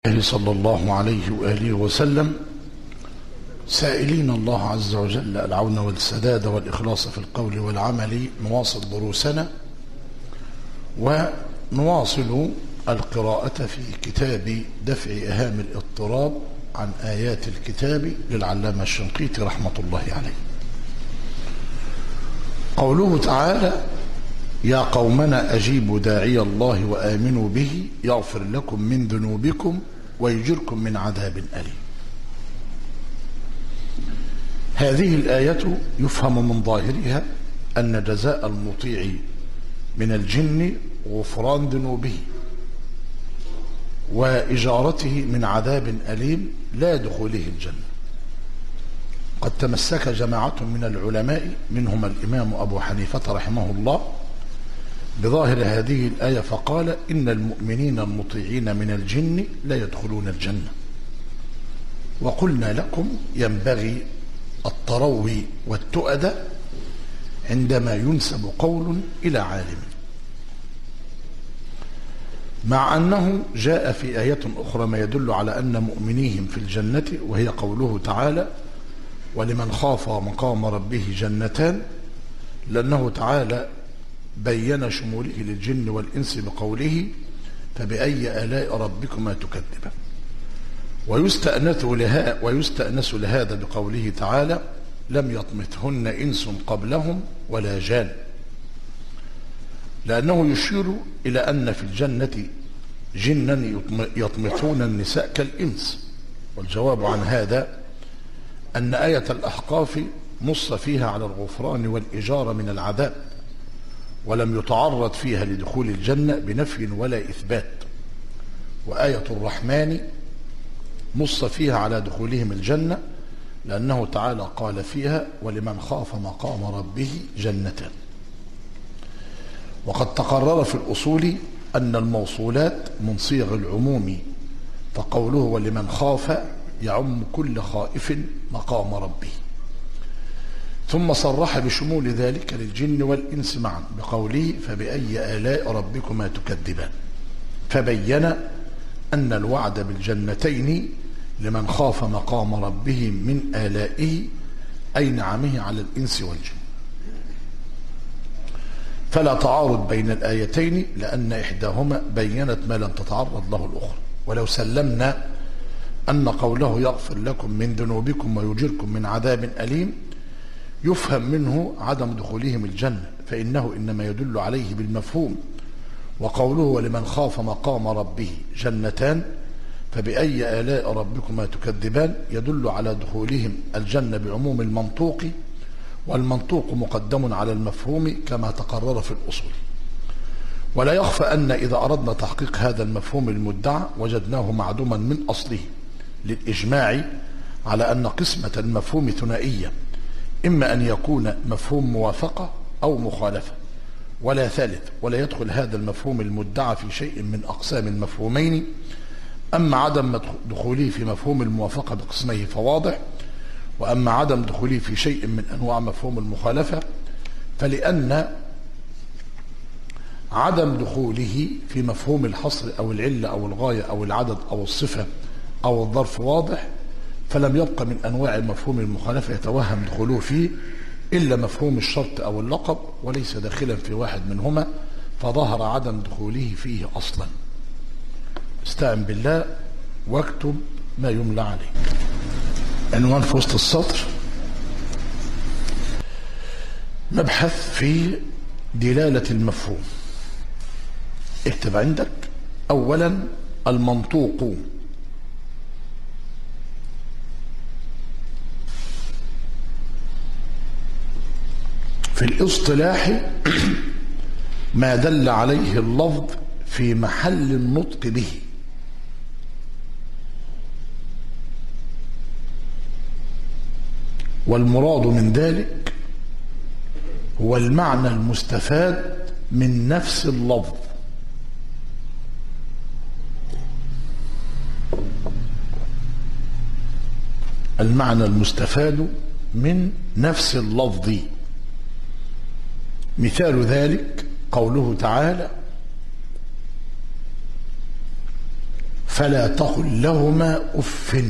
الله صلى الله عليه وآله وسلم سائلين الله عز وجل العون والسداد والإخلاص في القول والعمل نواصل دروسنا ونواصل القراءة في كتاب دفع إهام الاضطراب عن آيات الكتاب للعلامة الشنقيطي رحمة الله عليه قوله تعالى يا قومنا أجيبوا داعي الله وآمنوا به يغفر لكم من ذنوبكم ويجركم من عذاب أليم هذه الآية يفهم من ظاهرها أن جزاء المطيع من الجن غفران ذنوبه وإجارته من عذاب أليم لا دخوله الجنة قد تمسك جماعة من العلماء منهم الإمام أبو حنيفة رحمه الله بظاهر هذه الآية فقال إن المؤمنين المطيعين من الجن لا يدخلون الجنة وقلنا لكم ينبغي التروي والتؤدة عندما ينسب قول إلى عالم مع أنه جاء في آية أخرى ما يدل على أن مؤمنيهم في الجنة وهي قوله تعالى ولمن خاف مقام ربه جنتان لأنه تعالى بين شموله للجن والإنس بقوله فبأي آلاء ربكما تكذبان ويستأنس لها ويستأنس لهذا بقوله تعالى لم يطمثهن إنس قبلهم ولا جان لأنه يشير إلى أن في الجنة جنا يطمثون النساء كالإنس والجواب عن هذا أن آية الأحقاف نص فيها على الغفران والإجارة من العذاب ولم يتعرض فيها لدخول الجنة بنفي ولا إثبات وآية الرحمن نص فيها على دخولهم الجنة لأنه تعالى قال فيها ولمن خاف مقام ربه جنتان وقد تقرر في الأصول أن الموصولات من صيغ العموم فقوله ولمن خاف يعم كل خائف مقام ربه ثم صرح بشمول ذلك للجن والإنس معا بقوله فبأي آلاء ربكما تكذبان فبين أن الوعد بالجنتين لمن خاف مقام ربه من آلائه أي نعمه على الإنس والجن فلا تعارض بين الآيتين لأن إحداهما بينت ما لم تتعرض له الأخرى ولو سلمنا أن قوله يغفر لكم من ذنوبكم ويجركم من عذاب أليم يفهم منه عدم دخولهم الجنة فإنه إنما يدل عليه بالمفهوم وقوله ولمن خاف مقام ربه جنتان فبأي آلاء ربكما تكذبان يدل على دخولهم الجنة بعموم المنطوق والمنطوق مقدم على المفهوم كما تقرر في الأصول ولا يخفى أن إذا أردنا تحقيق هذا المفهوم المدعى وجدناه معدوما من أصله للإجماع على أن قسمة المفهوم ثنائية إما أن يكون مفهوم موافقة أو مخالفة ولا ثالث ولا يدخل هذا المفهوم المدعى في شيء من أقسام المفهومين أما عدم دخوله في مفهوم الموافقة بقسمه فواضح وأما عدم دخوله في شيء من أنواع مفهوم المخالفة فلأن عدم دخوله في مفهوم الحصر أو العلة أو الغاية أو العدد أو الصفة أو الظرف واضح فلم يبقى من أنواع مفهوم المخالفة يتوهم دخوله فيه إلا مفهوم الشرط أو اللقب وليس داخلا في واحد منهما فظهر عدم دخوله فيه أصلا استعن بالله واكتب ما يملى عليك عنوان في وسط السطر مبحث في دلالة المفهوم اكتب عندك أولا المنطوق في الاصطلاح ما دل عليه اللفظ في محل النطق به والمراد من ذلك هو المعنى المستفاد من نفس اللفظ المعنى المستفاد من نفس اللفظ مثال ذلك قوله تعالى فلا تقل لهما أف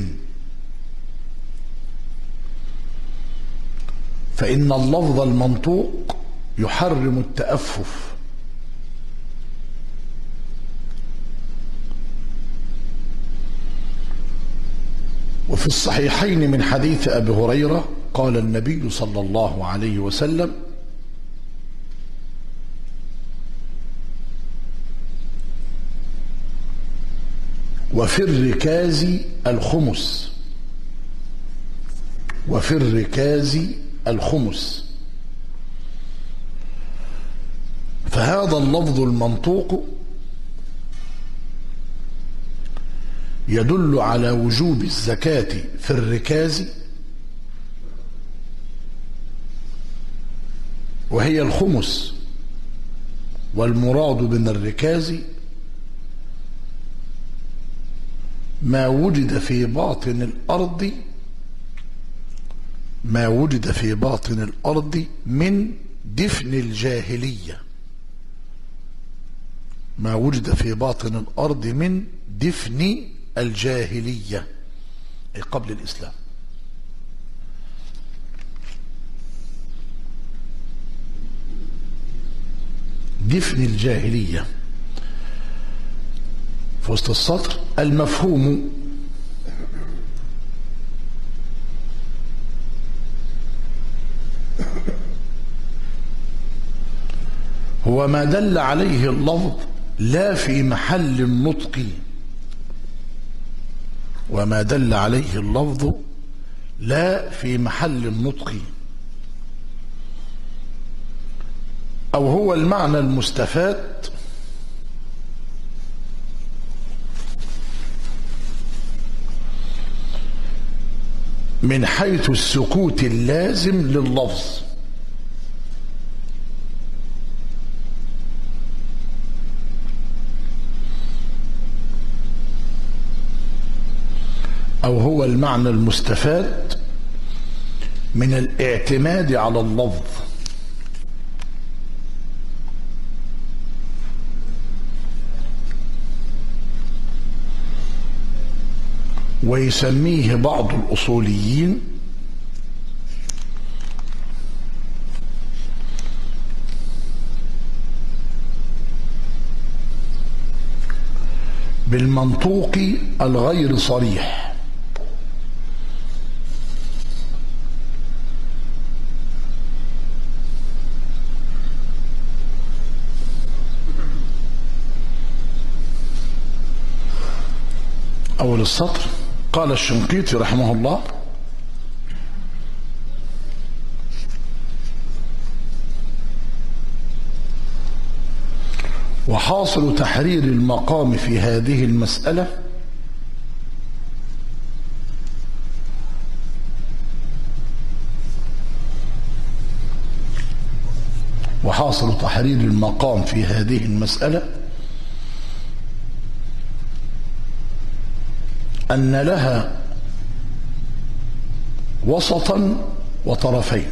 فإن اللفظ المنطوق يحرم التأفف وفي الصحيحين من حديث أبي هريرة قال النبي صلى الله عليه وسلم وفي الركاز الخمس وفي الركاز الخمس فهذا اللفظ المنطوق يدل على وجوب الزكاة في الركاز وهي الخمس والمراد من الركاز ما وجد في باطن الأرض ما وجد في باطن الأرض من دفن الجاهلية ما وجد في باطن الأرض من دفن الجاهلية أي قبل الإسلام دفن الجاهلية في وسط السطر المفهوم هو ما دل عليه اللفظ لا في محل النطق وما دل عليه اللفظ لا في محل النطق أو هو المعنى المستفاد من حيث السكوت اللازم لللفظ أو هو المعنى المستفاد من الاعتماد على اللفظ ويسميه بعض الأصوليين بالمنطوق الغير صريح أول السطر قال الشنقيطي رحمه الله وحاصل تحرير المقام في هذه المسألة وحاصل تحرير المقام في هذه المسألة أن لها وسطا وطرفين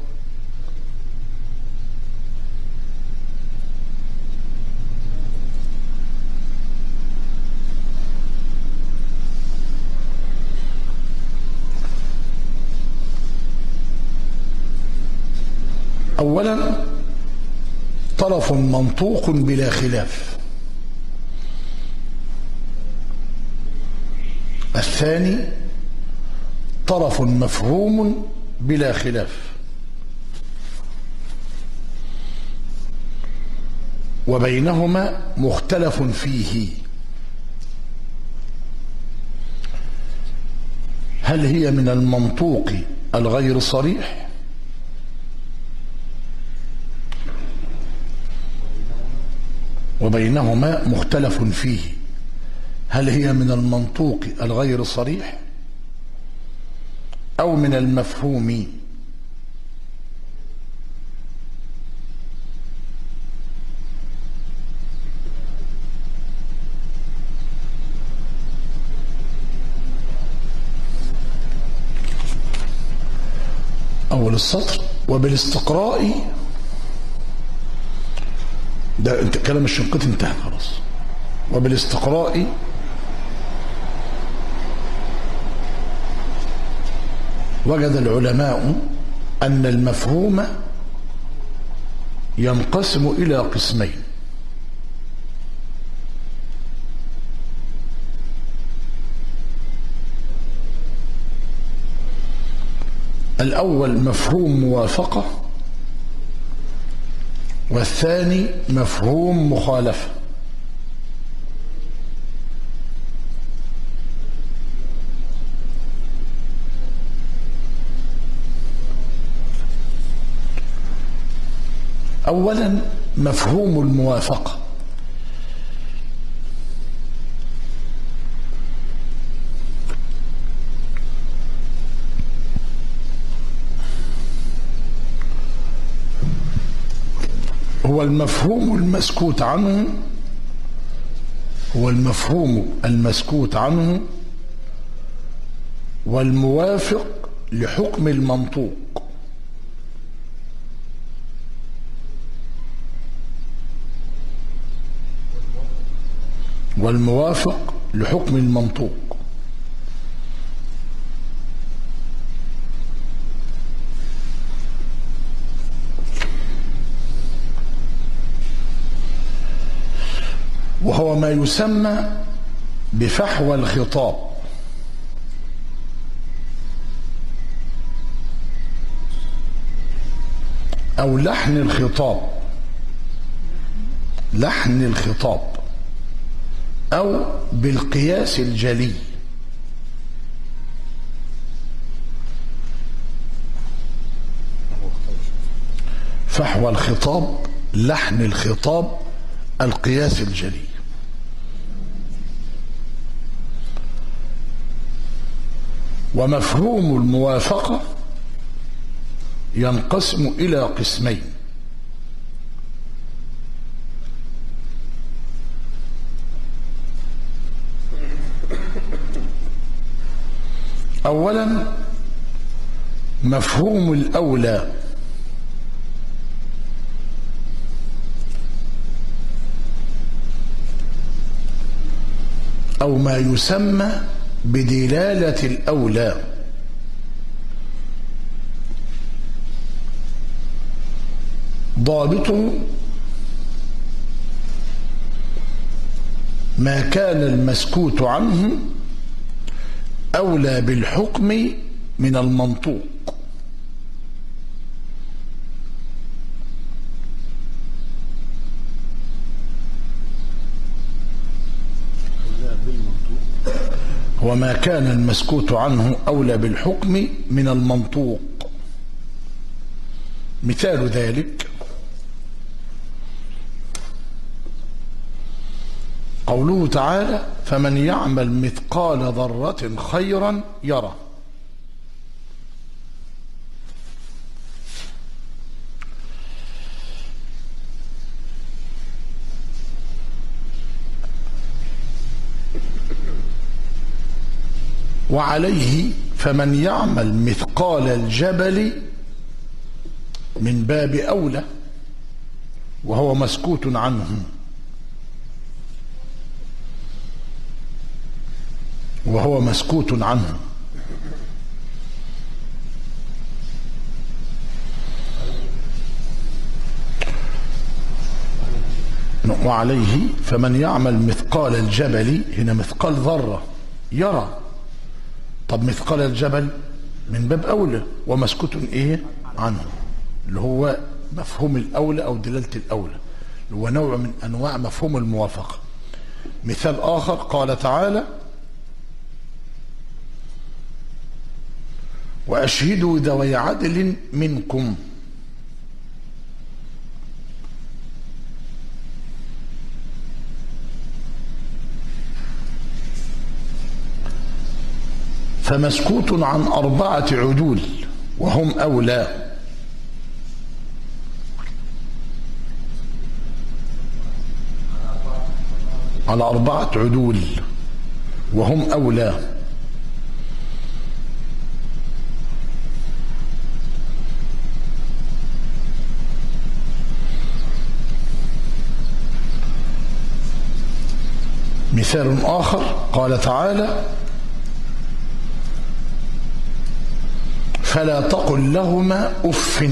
أولا طرف منطوق بلا خلاف الثاني طرف مفهوم بلا خلاف وبينهما مختلف فيه هل هي من المنطوق الغير صريح وبينهما مختلف فيه هل هي من المنطوق الغير صريح أو من المفهوم أول السطر وبالاستقراء ده انت كلام الشنقيط انتهى خلاص وبالاستقراء وجد العلماء أن المفهوم ينقسم إلى قسمين الأول مفهوم موافقة والثاني مفهوم مخالفة أولا مفهوم الموافقة هو المفهوم المسكوت عنه هو المفهوم المسكوت عنه والموافق لحكم المنطوق والموافق لحكم المنطوق وهو ما يسمى بفحوى الخطاب أو لحن الخطاب لحن الخطاب أو بالقياس الجلي فحوى الخطاب لحن الخطاب القياس الجلي ومفهوم الموافقة ينقسم إلى قسمين أولا مفهوم الأولى أو ما يسمى بدلالة الأولى ضابطه ما كان المسكوت عنه أولى بالحكم من المنطوق وما كان المسكوت عنه أولى بالحكم من المنطوق مثال ذلك قوله تعالى فمن يعمل مثقال ذرة خيرا يرى وعليه فمن يعمل مثقال الجبل من باب أولى وهو مسكوت عنه وهو مسكوت عنه وعليه فمن يعمل مثقال الجبل هنا مثقال ذرة يرى طب مثقال الجبل من باب أولى ومسكوت إيه عنه اللي هو مفهوم الأولى أو دلالة الأولى اللي هو نوع من أنواع مفهوم الموافقة مثال آخر قال تعالى وأشهدوا ذوي عدل منكم فمسكوت عن أربعة عدول وهم أولى على أربعة عدول وهم أولى مثال آخر قال تعالى فلا تقل لهما أف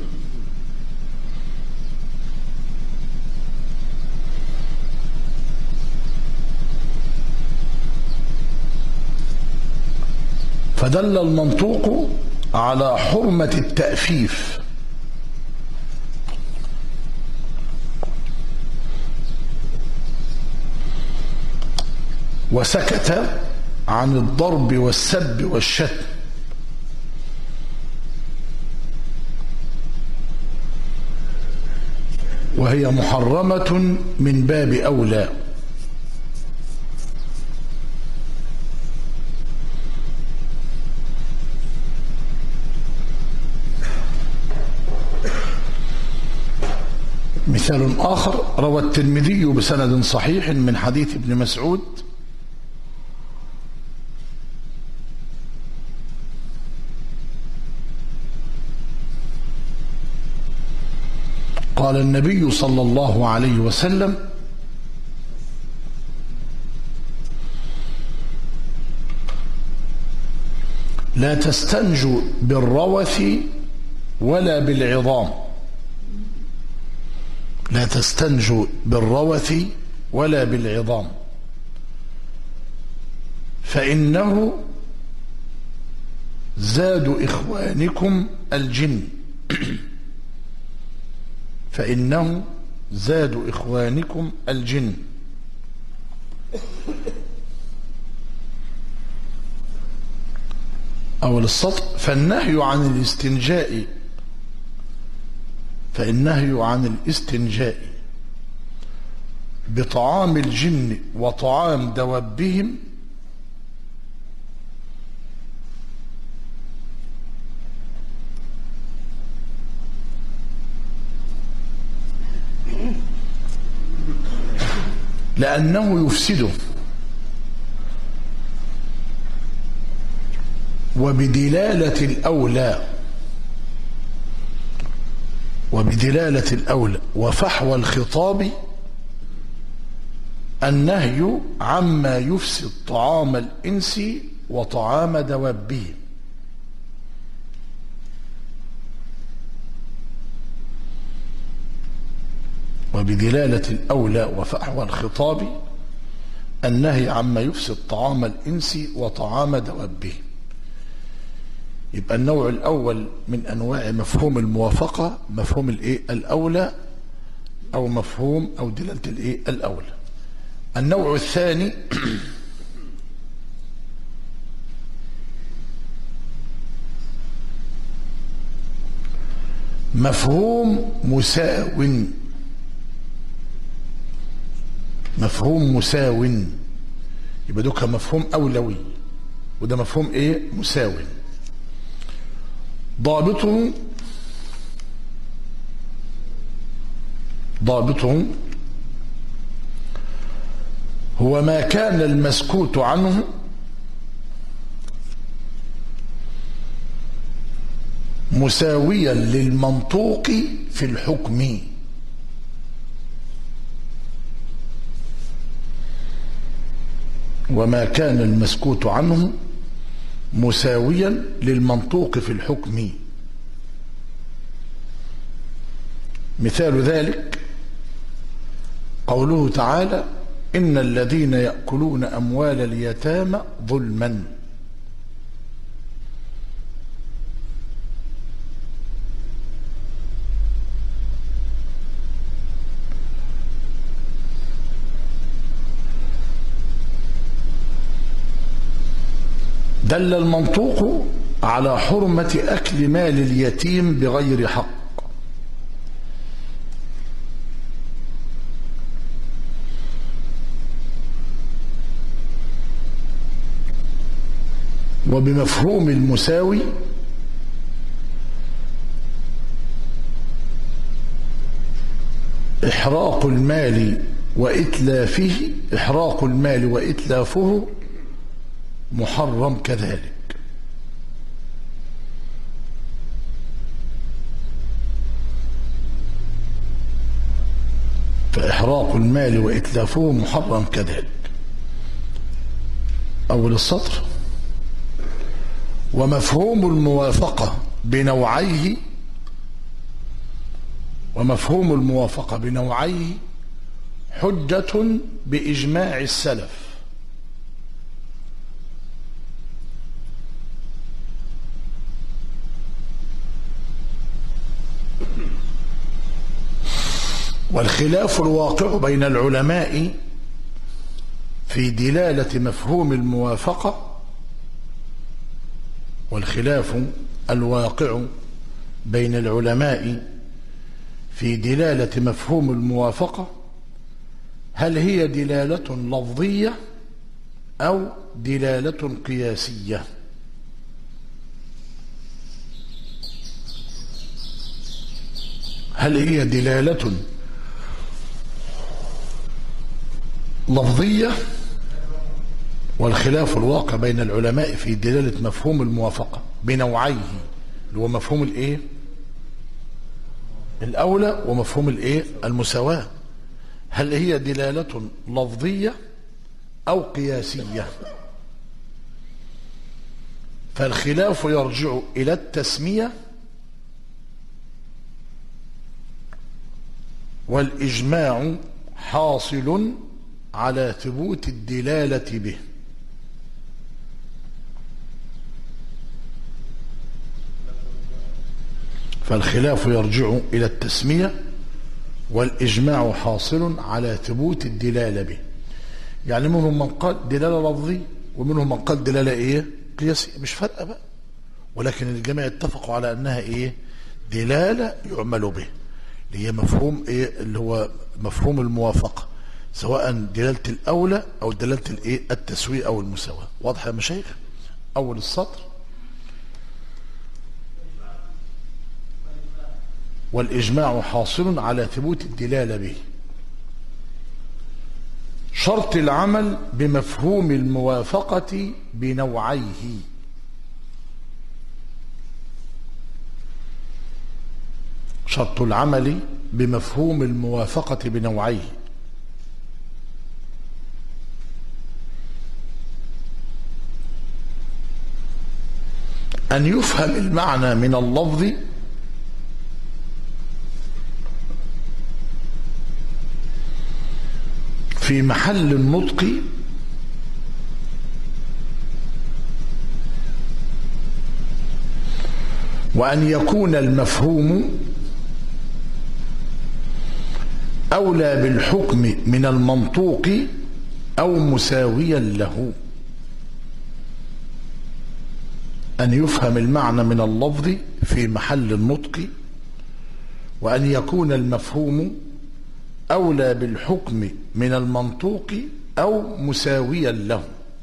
فدل المنطوق على حرمة التأفيف وسكت عن الضرب والسب والشتم وهي محرمة من باب أولى مثال آخر روى الترمذي بسند صحيح من حديث ابن مسعود قال النبي صلى الله عليه وسلم لا تستنجوا بالروث ولا بالعظام لا تستنجوا بالروث ولا بالعظام فإنه زاد إخوانكم الجن فإنه زاد إخوانكم الجن أول السطر فالنهي عن الاستنجاء فالنهي عن الاستنجاء بطعام الجن وطعام دوابهم لأنه يفسده وبدلالة الأولى وبدلالة الأولى وفحوى الخطاب النهي عما يفسد طعام الإنس وطعام دوابه وبدلالة الأولى وفحوى الخطاب النهي عما يفسد طعام الإنس وطعام دوابه يبقى النوع الأول من أنواع مفهوم الموافقة مفهوم الإيه الأولى أو مفهوم أو دلالة الإيه الأولى النوع الثاني مفهوم مساو مفهوم مساو يبقى ده مفهوم أولوي وده مفهوم إيه مساو ضابطه ضابطه هو ما كان المسكوت عنه مساويا للمنطوق في الحكم وما كان المسكوت عنه مساويا للمنطوق في الحكم مثال ذلك قوله تعالى إن الذين يأكلون أموال اليتامى ظلما دل المنطوق على حرمة أكل مال اليتيم بغير حق وبمفهوم المساوي إحراق المال وإتلافه إحراق المال وإتلافه محرم كذلك فإحراق المال وإتلافه محرم كذلك أول السطر ومفهوم الموافقة بنوعيه ومفهوم الموافقة بنوعيه حجة بإجماع السلف والخلاف الواقع بين العلماء في دلالة مفهوم الموافقة والخلاف الواقع بين العلماء في دلالة مفهوم الموافقة هل هي دلالة لفظية أو دلالة قياسية هل هي دلالة لفظية والخلاف الواقع بين العلماء في دلالة مفهوم الموافقة بنوعيه اللي هو مفهوم الايه الاولى ومفهوم الايه المساواة هل هي دلالة لفظية او قياسية فالخلاف يرجع الى التسمية والاجماع حاصل على ثبوت الدلالة به فالخلاف يرجع إلى التسمية والإجماع حاصل على ثبوت الدلالة به يعني منهم من قال دلالة لفظية ومنهم من قال دلالة إيه قياسية مش فارقة بقى ولكن الجميع اتفقوا على أنها إيه دلالة يعمل به اللي هي مفهوم إيه اللي هو مفهوم الموافقة سواء دلالة الأولى أو دلالة الإيه التسوية أو المساواة واضح يا مشايخ أول السطر والإجماع حاصل على ثبوت الدلالة به شرط العمل بمفهوم الموافقة بنوعيه شرط العمل بمفهوم الموافقة بنوعيه أن يفهم المعنى من اللفظ في محل النطق وأن يكون المفهوم أولى بالحكم من المنطوق أو مساويا له أن يفهم المعنى من اللفظ في محل النطق وأن يكون المفهوم أولى بالحكم من المنطوق أو مساويا له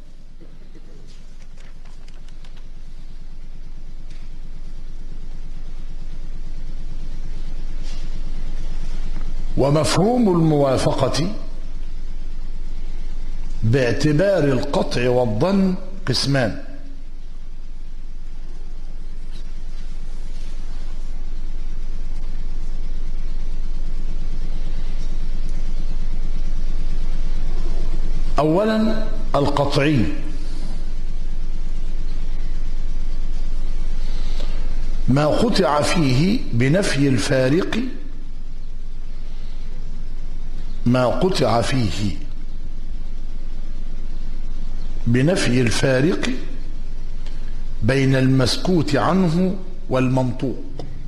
ومفهوم الموافقة باعتبار القطع والظن قسمان اولا القطعي ما قطع فيه بنفي الفارق ما قطع فيه بنفي الفارق بين المسكوت عنه والمنطوق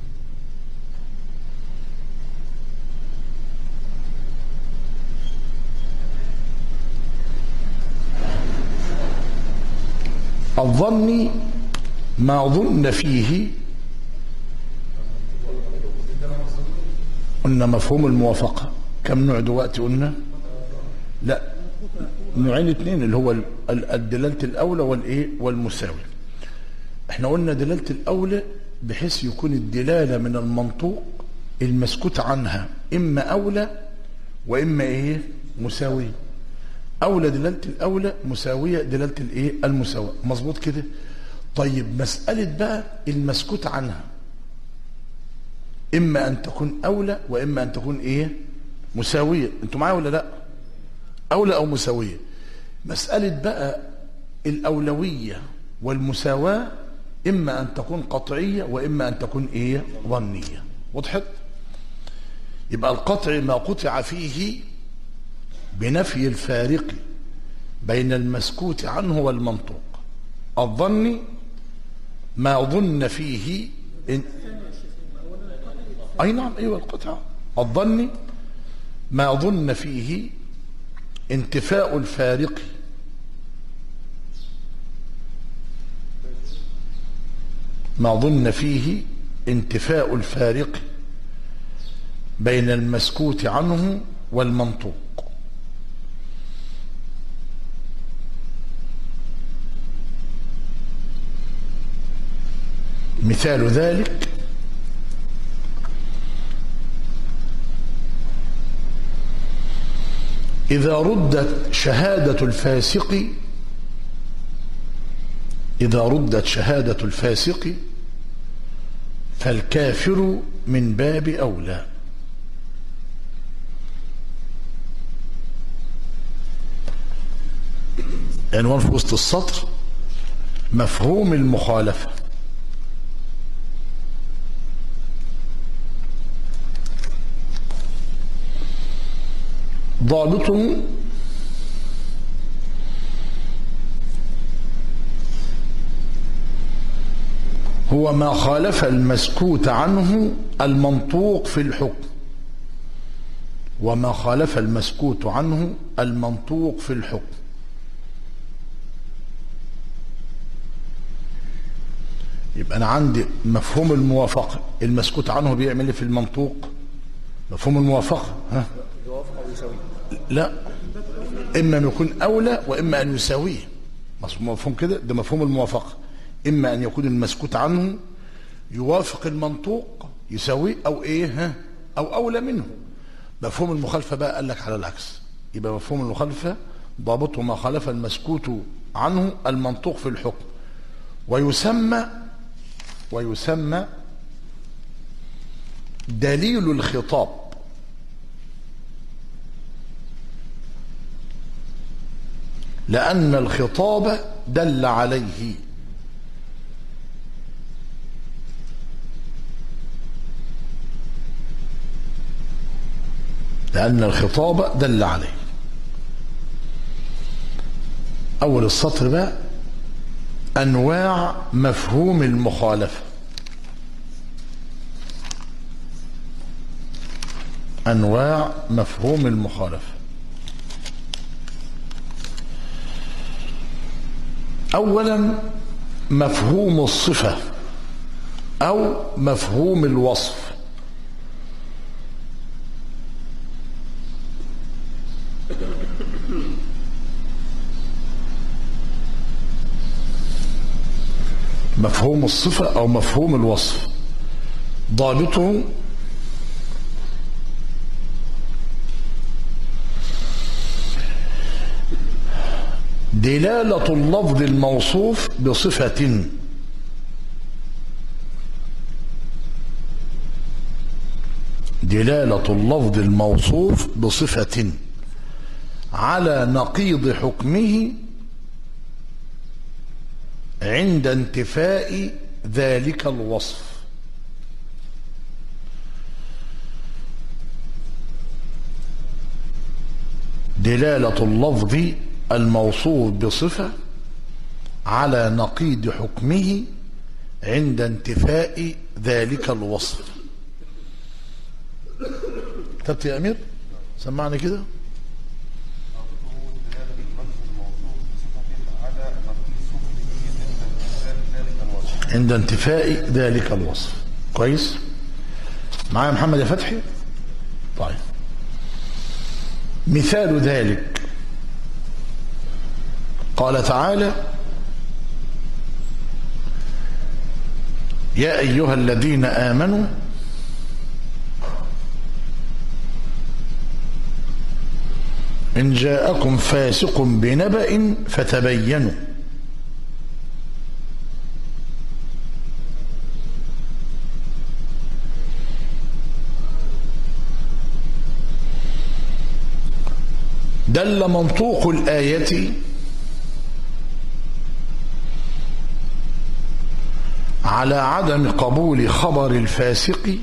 الظن ما ظن فيه قلنا مفهوم الموافقة كم نوع دلوقتي قلنا لا نوعين اثنين اللي هو الدلالة الأولى والإيه والمساوي احنا قلنا دلالة الأولى بحيث يكون الدلالة من المنطوق المسكوت عنها إما أولى وإما إيه مساوية أولى دلالة الأولى مساوية دلالة الإيه المساواة مظبوط كده طيب مسألة بقى المسكوت عنها إما أن تكون أولى وإما أن تكون إيه مساوية أنتوا معايا ولا لا أولى أو مساوية مسألة بقى الأولوية والمساواة إما أن تكون قطعية وإما أن تكون إيه ظنية وضحت يبقى القطع ما قطع فيه بنفي الفارق بين المسكوت عنه والمنطوق الظن ما ظن فيه إن أي نعم أيوة القطع الظن ما ظن فيه انتفاء الفارق ما ظن فيه انتفاء الفارق بين المسكوت عنه والمنطوق مثال ذلك إذا ردت شهادة الفاسق إذا ردت شهادة الفاسق فالكافر من باب أولى عنوان في وسط السطر مفهوم المخالفة ضابطه هو ما خالف المسكوت عنه المنطوق في الحكم وما خالف المسكوت عنه المنطوق في الحكم يبقى أنا عندي مفهوم الموافقة المسكوت عنه بيعمل ايه في المنطوق مفهوم الموافقة ها لا إما أن يكون أولى وإما أن يساويه مفهوم كده ده مفهوم الموافقة إما أن يكون المسكوت عنه يوافق المنطوق يساويه أو إيه ها أو أولى منه مفهوم المخالفة بقى قال لك على العكس يبقى مفهوم المخالفة ضابطه ما خالف المسكوت عنه المنطوق في الحكم ويسمى ويسمى دليل الخطاب لأن الخطاب دل عليه لأن الخطاب دل عليه أول السطر بقى أنواع مفهوم المخالفة أنواع مفهوم المخالفة أولا مفهوم الصفة أو مفهوم الوصف مفهوم الصفة أو مفهوم الوصف ضابطه دلالة اللفظ الموصوف بصفة دلالة اللفظ الموصوف بصفة على نقيض حكمه عند انتفاء ذلك الوصف دلالة اللفظ الموصوف بصفة على نقيض حكمه عند انتفاء ذلك الوصف كتبت يا أمير سمعني كده عند انتفاء ذلك الوصف كويس معايا محمد يا فتحي طيب مثال ذلك قال تعالى يا أيها الذين آمنوا إن جاءكم فاسق بنبأ فتبينوا دل منطوق الآية على عدم قبول خبر الفاسق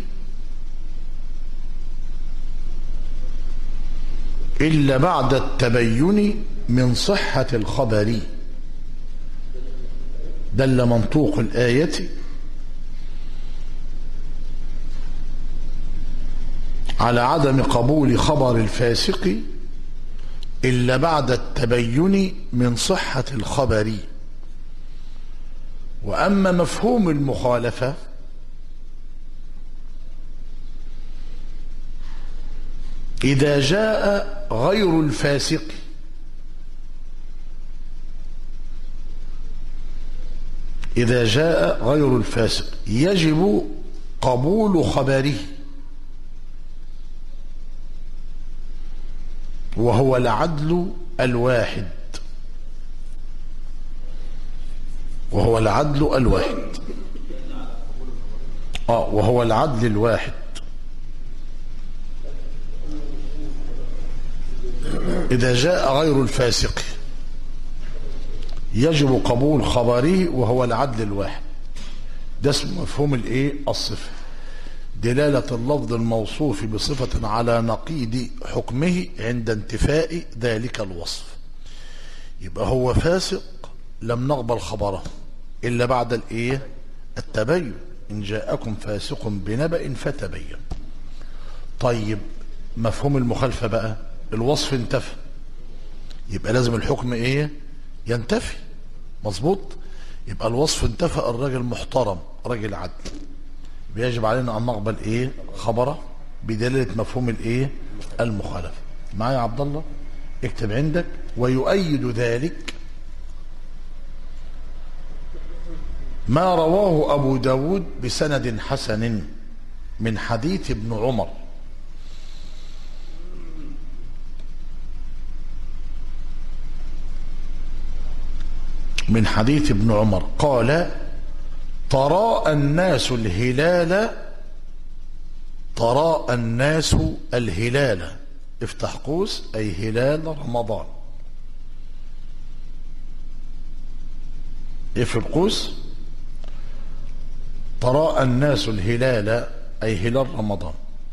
إلا بعد التبين من صحة الخبر دل منطوق الآية على عدم قبول خبر الفاسق إلا بعد التبين من صحة الخبر وأما مفهوم المخالفة إذا جاء غير الفاسق إذا جاء غير الفاسق يجب قبول خبره وهو العدل الواحد وهو العدل الواحد اه وهو العدل الواحد إذا جاء غير الفاسق يجب قبول خبره وهو العدل الواحد ده اسمه مفهوم الايه الصفه دلالة اللفظ الموصوف بصفة على نقيض حكمه عند انتفاء ذلك الوصف يبقى هو فاسق لم نقبل خبره إلا بعد الإيه التبين إن جاءكم فاسق بنبأ فتبين طيب مفهوم المخالفة بقى الوصف انتفى يبقى لازم الحكم إيه ينتفي مظبوط يبقى الوصف انتفى الراجل محترم راجل عدل بيجب علينا أن نقبل إيه خبره بدلالة مفهوم الإيه المخالفة معايا عبد الله اكتب عندك ويؤيد ذلك ما رواه أبو داود بسند حسن من حديث ابن عمر من حديث ابن عمر قال تراءى الناس الهلال تراءى الناس الهلال افتح قوس أي هلال رمضان اقفل قوس تراءى الناس الهلال أي هلال رمضان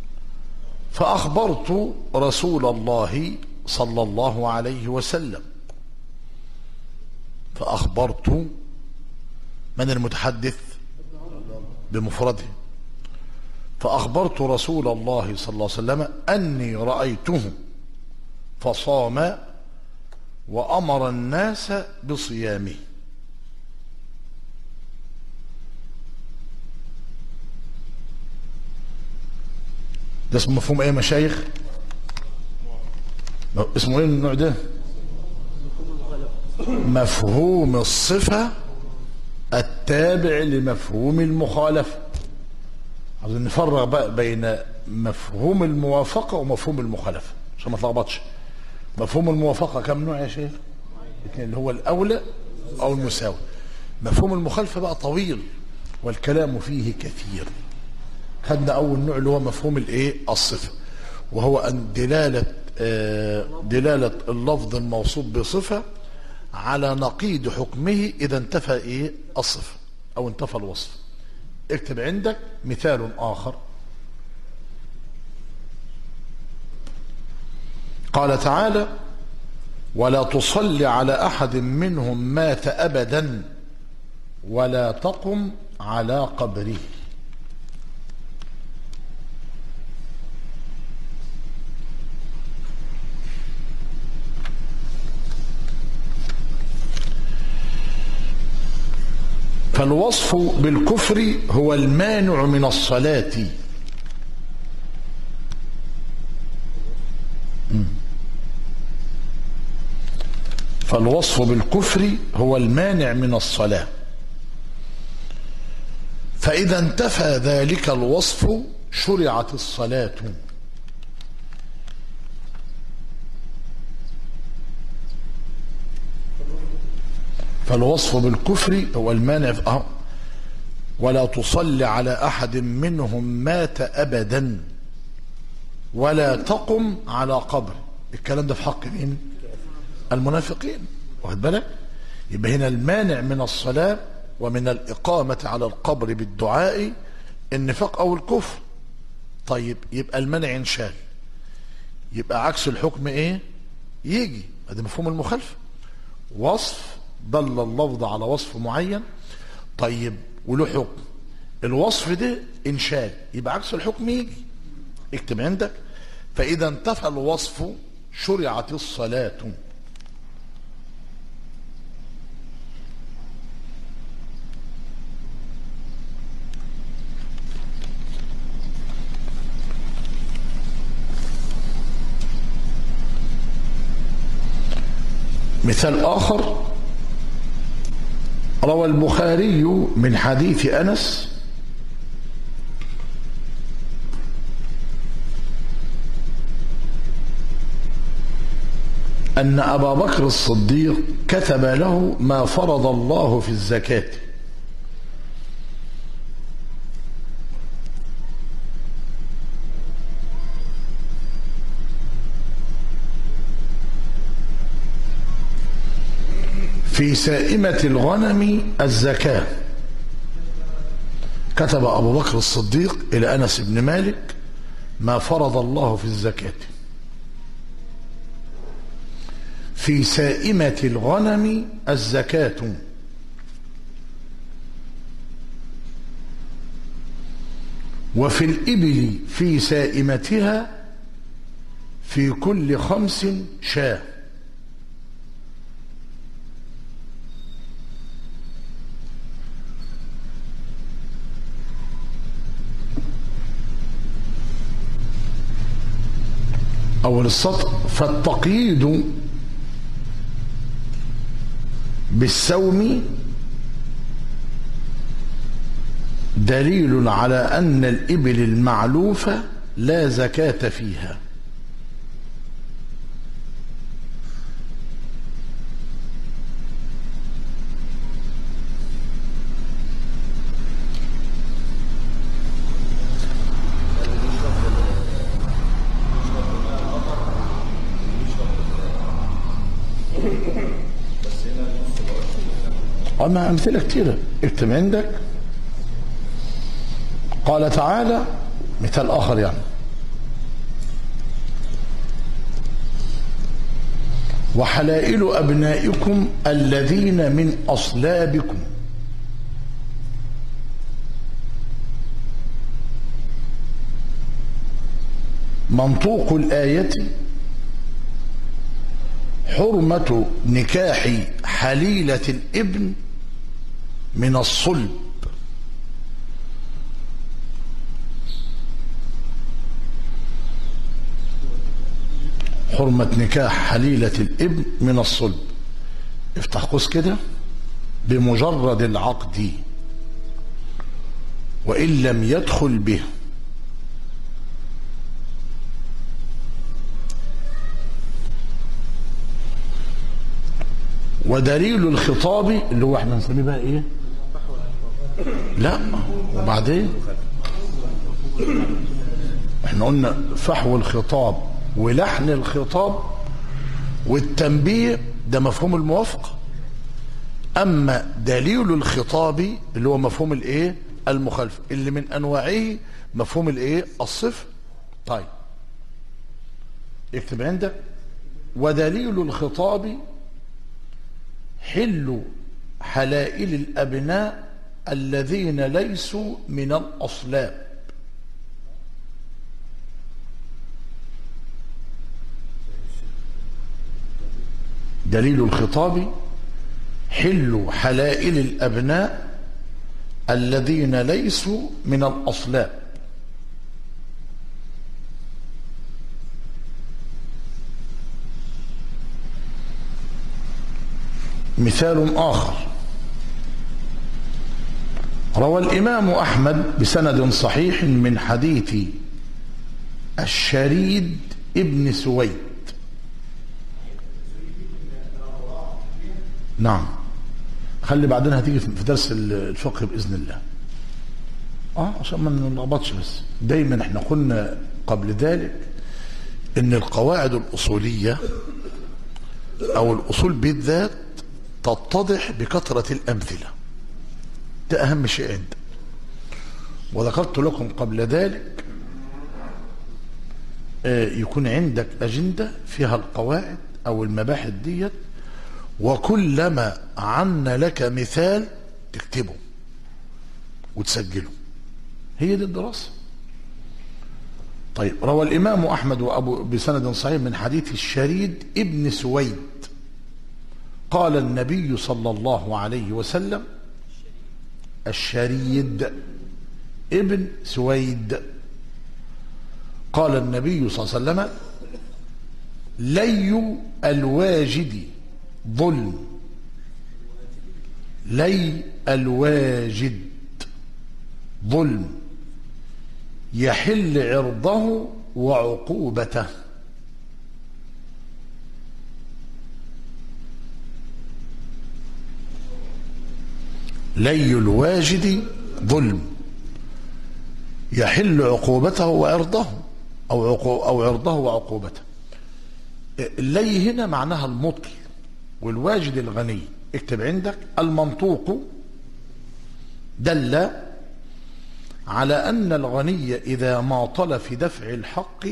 فأخبرت رسول الله صلى الله عليه وسلم فأخبرت من المتحدث بمفرده فأخبرت رسول الله صلى الله عليه وسلم أني رأيته فصام وأمر الناس بصيامه ده اسمه مفهوم ايه يا مشايخ اسمه ايه النوع ده مفهوم الصفة التابع لمفهوم المخالفة عايزين نفرق بقى بين مفهوم الموافقة ومفهوم المخالفة عشان ما تلخبطش مفهوم الموافقة كم نوع يا شيخ الاثنين اللي هو الأولى أو المساوي مفهوم المخالفة بقى طويل والكلام فيه كثير خدنا أول نوع اللي هو مفهوم الإيه الصفة وهو أن دلالة دلالة اللفظ الموصوف بصفة على نقيض حكمه إذا انتفى إيه الصفة أو انتفى الوصف اكتب عندك مثال آخر قال تعالى ولا تصل على أحد منهم مات أبدا ولا تقم على قبره فالوصف بالكفر هو المانع من الصلاة فالوصف بالكفر هو المانع من الصلاة فإذا انتفى ذلك الوصف شرعت الصلاة فالوصف بالكفر هو المانع أه ولا تصلي على أحد منهم مات أبدا ولا تقم على قبر الكلام ده في حق مين المنافقين واخد بالك يبقى هنا المانع من الصلاة ومن الإقامة على القبر بالدعاء النفاق أو الكفر طيب يبقى المنع انشال يبقى عكس الحكم ايه يجي هذا مفهوم المخالفة وصف دل اللفظ على وصف معين طيب وله حكم الوصف ده انشال يبقى عكس الحكم يجي اكتب عندك فإذا انتفى الوصف شرعت الصلاة مثال آخر روى البخاري من حديث أنس أن أبا بكر الصديق كتب له ما فرض الله في الزكاة في سائمة الغنم الزكاة كتب أبو بكر الصديق إلى أنس بن مالك ما فرض الله في الزكاة في سائمة الغنم الزكاة وفي الإبل في سائمتها في كل خمس شاه أول السطر فالتقييد بالسوم دليل على أن الإبل المعلوفة لا زكاة فيها أما أمثلة كثيرة اكتب عندك قال تعالى مثال آخر يعني وحلائل أبنائكم الذين من أصلابكم منطوق الآية حرمة نكاح حليلة الابن من الصلب حرمة نكاح حليلة الابن من الصلب افتح قوس كده بمجرد العقد وإن لم يدخل به ودليل الخطاب اللي هو احنا نسميه بقى ايه لا وبعدين احنا قلنا فحوى الخطاب ولحن الخطاب والتنبيه ده مفهوم الموافقة اما دليل الخطاب اللي هو مفهوم الايه المخالفة اللي من انواعه مفهوم الايه الصفر طيب اكتب عندك ودليل الخطاب حل حلائل الأبناء الذين ليسوا من الأصلاب دليل الخطاب حل حلائل الأبناء الذين ليسوا من الأصلاب مثال آخر روى الإمام أحمد بسند صحيح من حديث الشريد ابن سويد نعم خلي بعدين هتيجي في درس الفقه بإذن الله اه عشان ما نلخبطش بس دايما احنا قلنا قبل ذلك ان القواعد الأصولية أو الأصول بالذات تتضح بكثرة الأمثلة ده أهم شيء عندك وذكرت لكم قبل ذلك آه، يكون عندك أجندة فيها القواعد أو المباحث ديت وكلما عنا لك مثال تكتبه وتسجله هي دي الدراسة طيب روى الإمام أحمد وأبو بسند صحيح من حديث الشريد ابن سويد قال النبي صلى الله عليه وسلم الشريد ابن سويد قال النبي صلى الله عليه وسلم لي الواجد ظلم لي الواجد ظلم يحل عرضه وعقوبته لي الواجد ظلم يحل عقوبته وعرضه أو, عقو أو عرضه وعقوبته اللي هنا معناها المطل والواجد الغني اكتب عندك المنطوق دل على أن الغني إذا ماطل في دفع الحق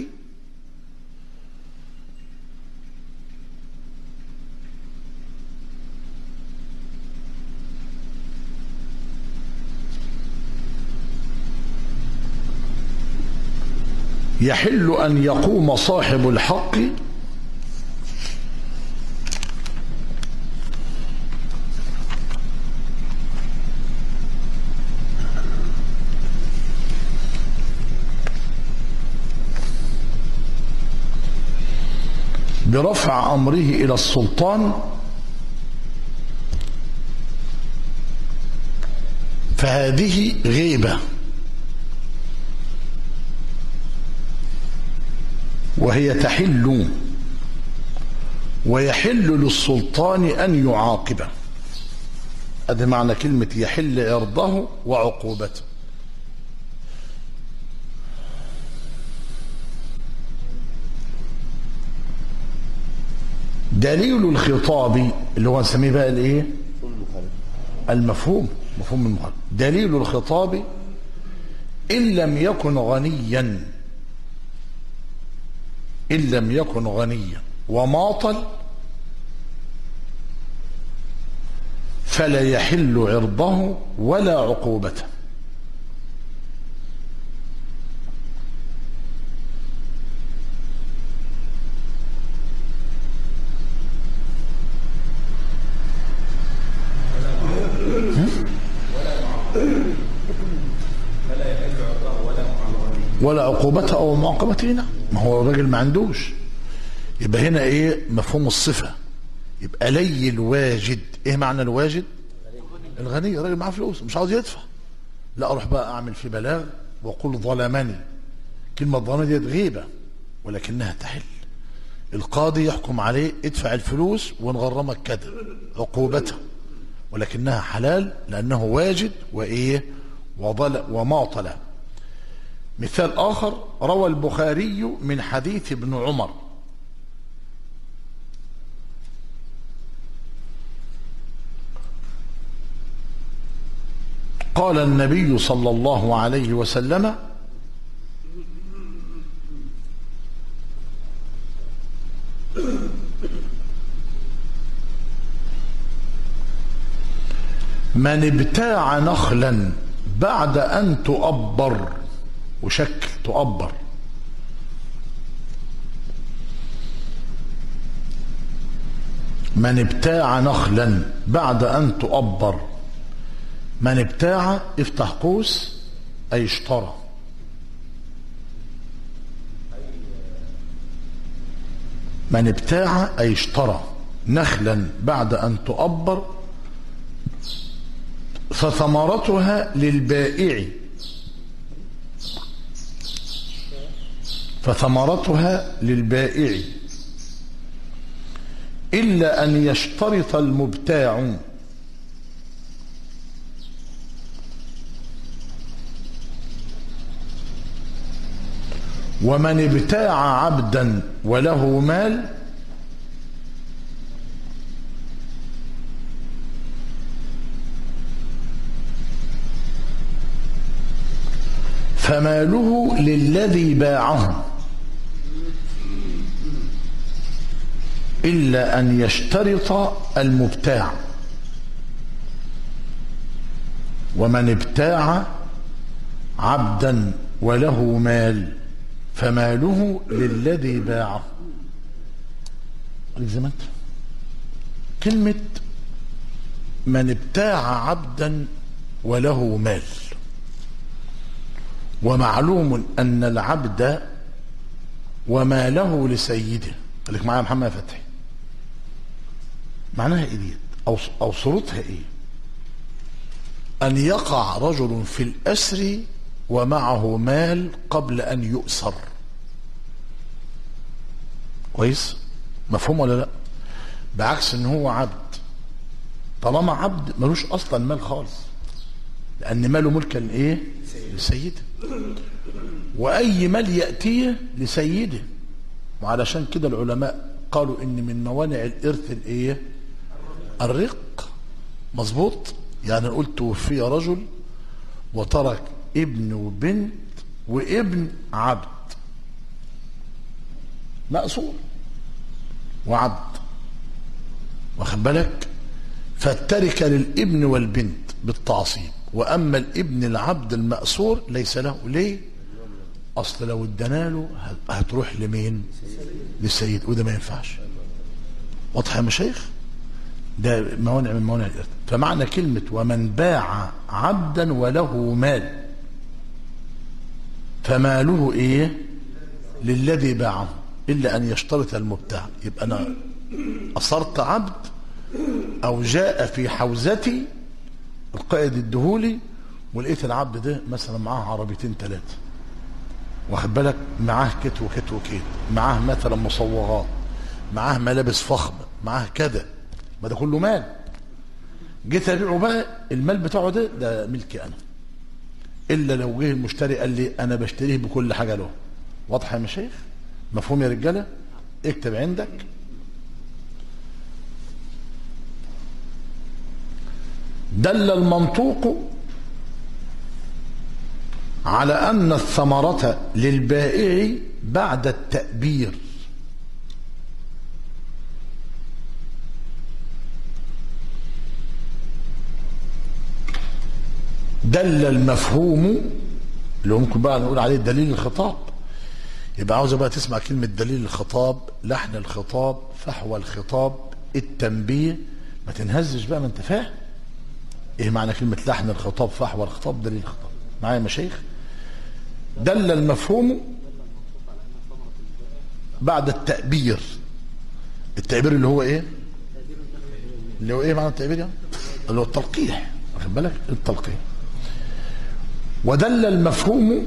يحل أن يقوم صاحب الحق برفع أمره إلى السلطان فهذه غيبة وهي تحل ويحل للسلطان أن يعاقبه هذا معنى كلمة يحل عرضه وعقوبته دليل الخطاب اللي هو نسميه بقى الايه المفهوم مفهوم المخالف دليل الخطاب ان لم يكن غنيا ان لم يكن غنيا وماطل فلا يحل عرضه ولا عقوبته ولا عقوبته او معاقبته هنا ما هو الراجل ما عندوش يبقى هنا ايه مفهوم الصفه يبقى لي الواجد ايه معنى الواجد الغني الراجل معاه فلوس مش عاوز يدفع لا اروح بقى اعمل في بلاغ واقول ظلمني كلمه ظلمني ديت غيبه ولكنها تحل القاضي يحكم عليه ادفع الفلوس ونغرمك كذا عقوبته ولكنها حلال لانه واجد وايه وضل وماطل مثال آخر روى البخاري من حديث ابن عمر قال النبي صلى الله عليه وسلم من ابتاع نخلا بعد أن تؤبر وشكل تؤبر من ابتاع نخلا بعد أن تؤبر من ابتاع افتح قوس أي اشترى من ابتاع أي اشترى نخلا بعد أن تؤبر فثمرتها للبائع فثمرتها للبائع إلا أن يشترط المبتاع ومن ابتاع عبدا وله مال فماله للذي باعه إلا أن يشترط المبتاع ومن ابتاع عبدا وله مال فماله للذي باعه زي ما انت كلمة من ابتاع عبدا وله مال ومعلوم أن العبد وماله لسيده خليك معايا محمد فتحي معناها ايه دي أو, أو صورتها ايه أن يقع رجل في الأسر ومعه مال قبل أن يؤسر كويس مفهوم ولا لا بعكس ان هو عبد طالما عبد ملوش اصلا مال خالص لان ماله ملكا ايه لسيده واي مال ياتيه لسيده وعلشان كده العلماء قالوا ان من موانع الارث الايه الرق مظبوط يعني قلت توفي رجل وترك ابن وبنت وابن عبد مأسور وعبد واخد بالك فالتركة للابن والبنت بالتعصيب وأما الابن العبد المأسور ليس له ليه أصل لو ادانا له هتروح لمين للسيد وده ما ينفعش واضح يا مشايخ ده موانع من موانع الارث فمعنى كلمة ومن باع عبدا وله مال فماله ايه للذي باعه إلا أن يشترط المبتاع يبقى أنا أصرت عبد أو جاء في حوزتي القائد الدهولي ولقيت العبد ده مثلا معاه عربيتين ثلاثة واخد بالك معاه كت وكت وكت معاه مثلا مصوغات معاه ملابس فخمة معاه كذا ما ده كله مال جيت ابيعه بقى المال بتاعه ده ده ملكي انا الا لو جه المشتري قال لي انا بشتريه بكل حاجه له واضحه يا مشايخ مفهوم يا رجاله اكتب عندك دل المنطوق على أن الثمرة للبائع بعد التأبير دل المفهوم اللي ممكن بقى نقول عليه دليل الخطاب يبقى عاوزة بقى تسمع كلمة دليل الخطاب لحن الخطاب فحوى الخطاب التنبيه ما تنهزش بقى ما انت فاهم ايه معنى كلمة لحن الخطاب فحوى الخطاب دليل الخطاب معايا يا مشايخ دل المفهوم بعد التأبير التأبير اللي هو ايه اللي هو ايه معنى التأبير يعني اللي هو التلقيح واخد بالك التلقيح ودل المفهوم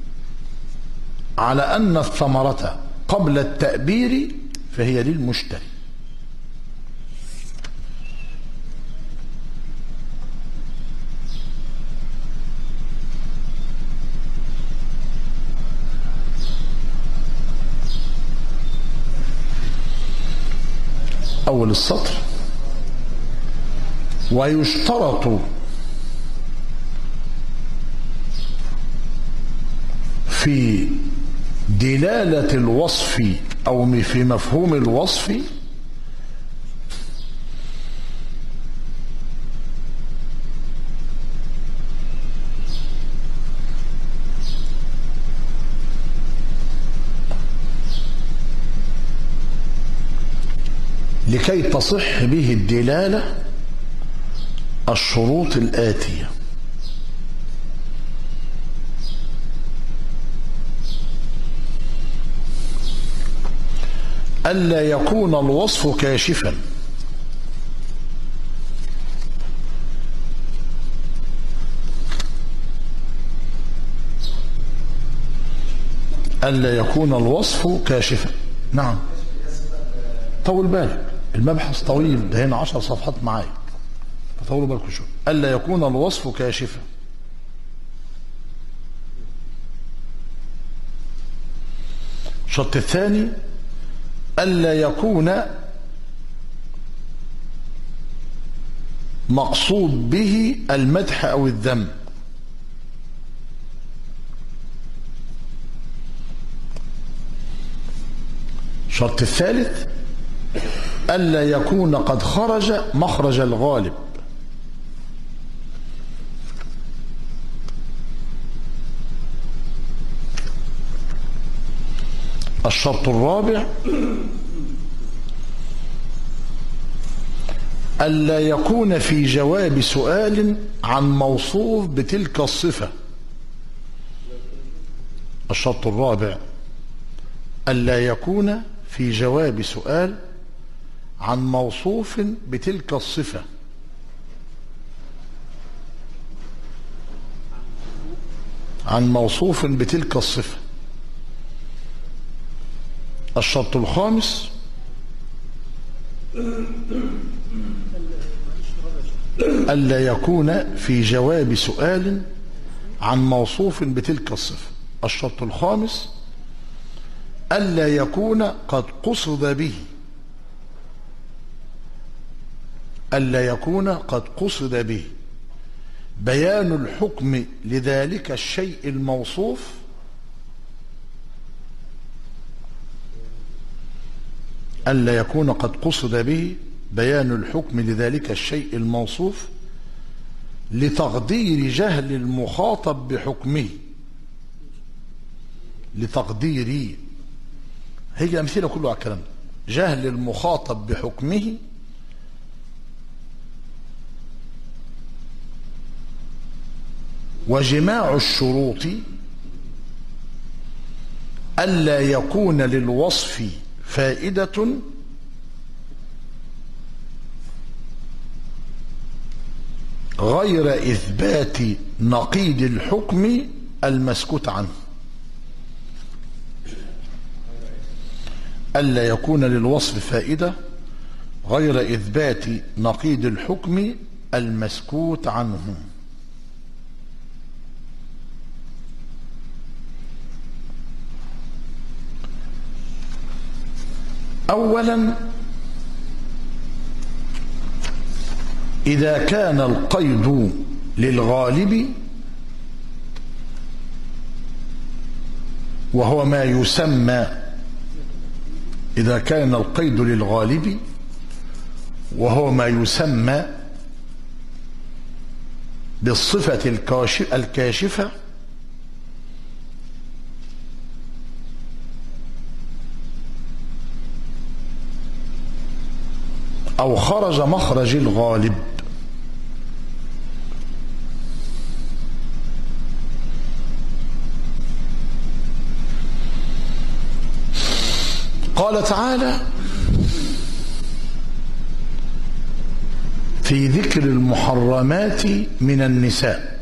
على أن الثمرة قبل التأبير فهي للمشتري أول السطر ويشترط في دلالة الوصف أو في مفهوم الوصف لكي تصح به الدلالة الشروط الآتية ألا يكون الوصف كاشفا ألا يكون الوصف كاشفا نعم طول بالك المبحث طويل ده هنا عشر صفحات معايا فطولوا بالكم شويه ألا يكون الوصف كاشفا الشرط الثاني ألا يكون مقصود به المدح أو الذم الشرط الثالث ألا يكون قد خرج مخرج الغالب الشرط الرابع ألا يكون في جواب سؤال عن موصوف بتلك الصفة الشرط الرابع ألا يكون في جواب سؤال عن موصوف بتلك الصفة عن موصوف بتلك الصفة الشرط الخامس ألا يكون في جواب سؤال عن موصوف بتلك الصفة الشرط الخامس ألا يكون قد قصد به ألا يكون قد قصد به بيان الحكم لذلك الشيء الموصوف ألا يكون قد قصد به بيان الحكم لذلك الشيء الموصوف لتقدير جهل المخاطب بحكمه لتقدير هي أمثلة كله على الكلام جهل المخاطب بحكمه وجماع الشروط ألا يكون للوصف فائدة غير إثبات نقيض الحكم المسكوت عنه ألا يكون للوصف فائدة غير إثبات نقيض الحكم المسكوت عنه أولا إذا كان القيد للغالب وهو ما يسمى إذا كان القيد للغالب وهو ما يسمى بالصفة الكاشفة أو خرج مخرج الغالب قال تعالى في ذكر المحرمات من النساء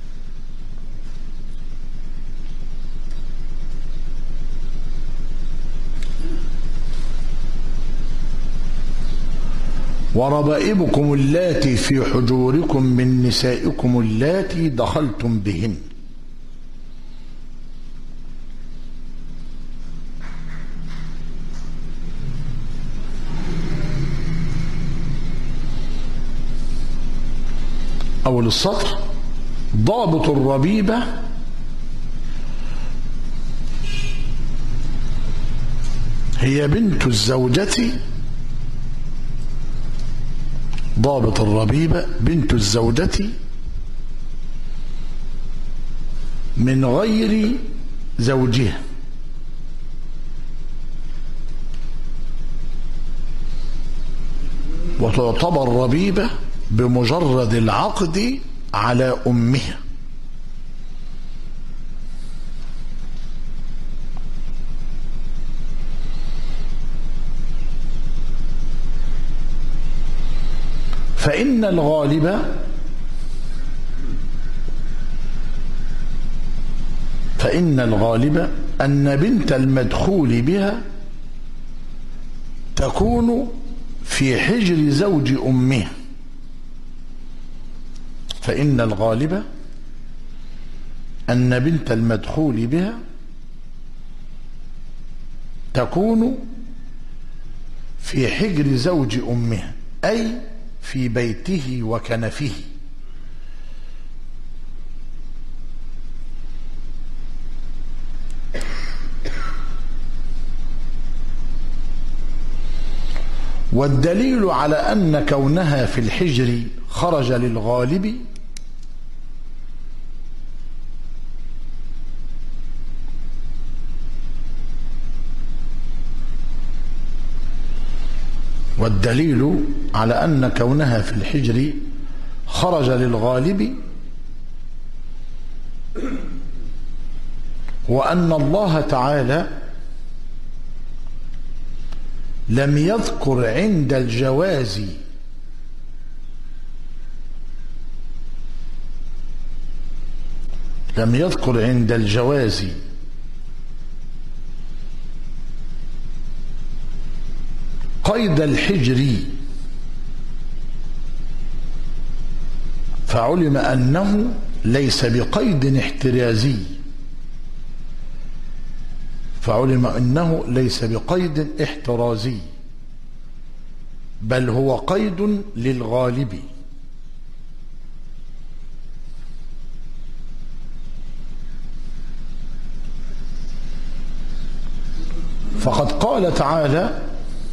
وربائبكم اللاتي في حجوركم من نسائكم اللاتي دخلتم بهن أول السطر ضابط الربيبة هي بنت الزوجة ضابط الربيبة بنت الزوجة من غير زوجها وتعتبر ربيبة بمجرد العقد على أمها فإن الغالب فإن الغالب أن بنت المدخول بها تكون في حجر زوج أمها فإن الغالب أن بنت المدخول بها تكون في حجر زوج أمها أي في بيته وكنفه والدليل على أن كونها في الحجر خرج للغالب والدليل على أن كونها في الحجر خرج للغالب وأن الله تعالى لم يذكر عند الجواز لم يذكر عند الجواز قيد الحجر فعلم أنه ليس بقيد احترازي فعلم أنه ليس بقيد احترازي بل هو قيد للغالب فقد قال تعالى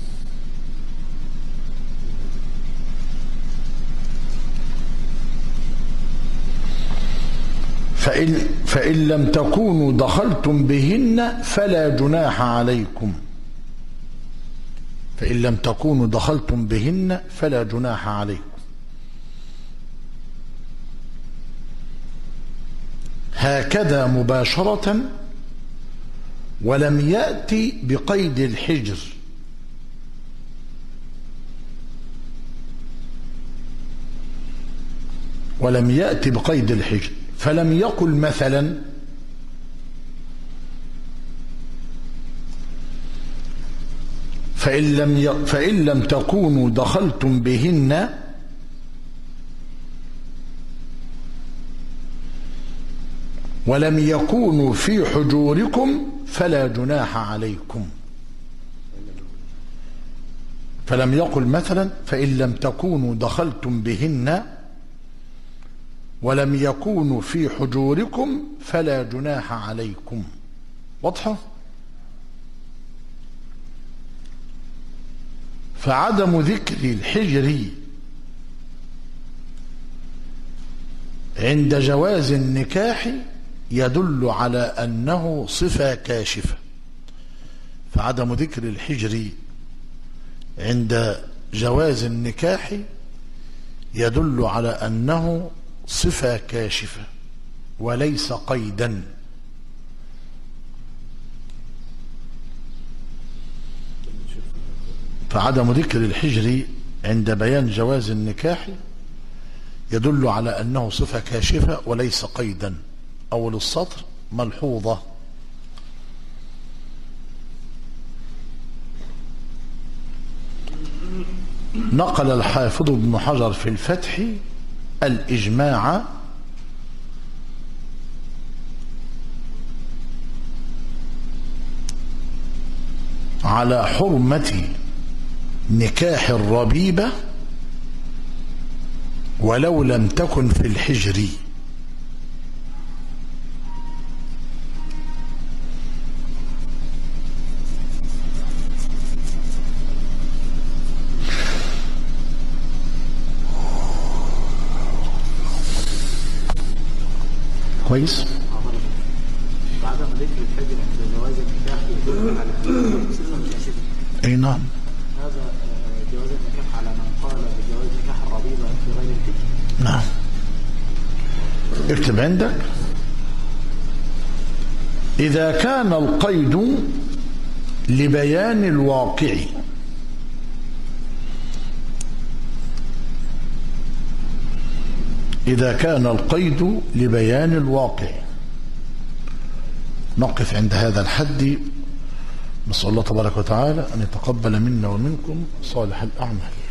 فإن, فإن لم تكونوا دخلتم بهن فلا جناح عليكم فإن لم تكونوا دخلتم بهن فلا جناح عليكم هكذا مباشرة ولم يأتي بقيد الحجر ولم يأتي بقيد الحجر فلم يقل مثلا فإن لم, ي... فإن لم تكونوا دخلتم بهن ولم يكونوا في حجوركم فلا جناح عليكم فلم يقل مثلا فإن لم تكونوا دخلتم بهن ولم يكونوا في حجوركم فلا جناح عليكم واضحة فعدم ذكر الحجر عند جواز النكاح يدل على أنه صفة كاشفة فعدم ذكر الحجر عند جواز النكاح يدل على أنه صفة كاشفة وليس قيدا فعدم ذكر الحجر عند بيان جواز النكاح يدل على أنه صفة كاشفة وليس قيدا أول السطر ملحوظة نقل الحافظ ابن حجر في الفتح الإجماع على حرمة نكاح الربيبة ولو لم تكن في الحجر كويس بعدم ذكر الحجر عند جواز النكاح يدل على صفة كاشفة اي نعم هذا آه، جواز النكاح على من قال بجواز نكاح الربيبة في غير الحجر نعم اكتب عندك إذا كان القيد لبيان الواقع إذا كان القيد لبيان الواقع نقف عند هذا الحد نسأل الله تبارك وتعالى أن يتقبل منا ومنكم صالح الأعمال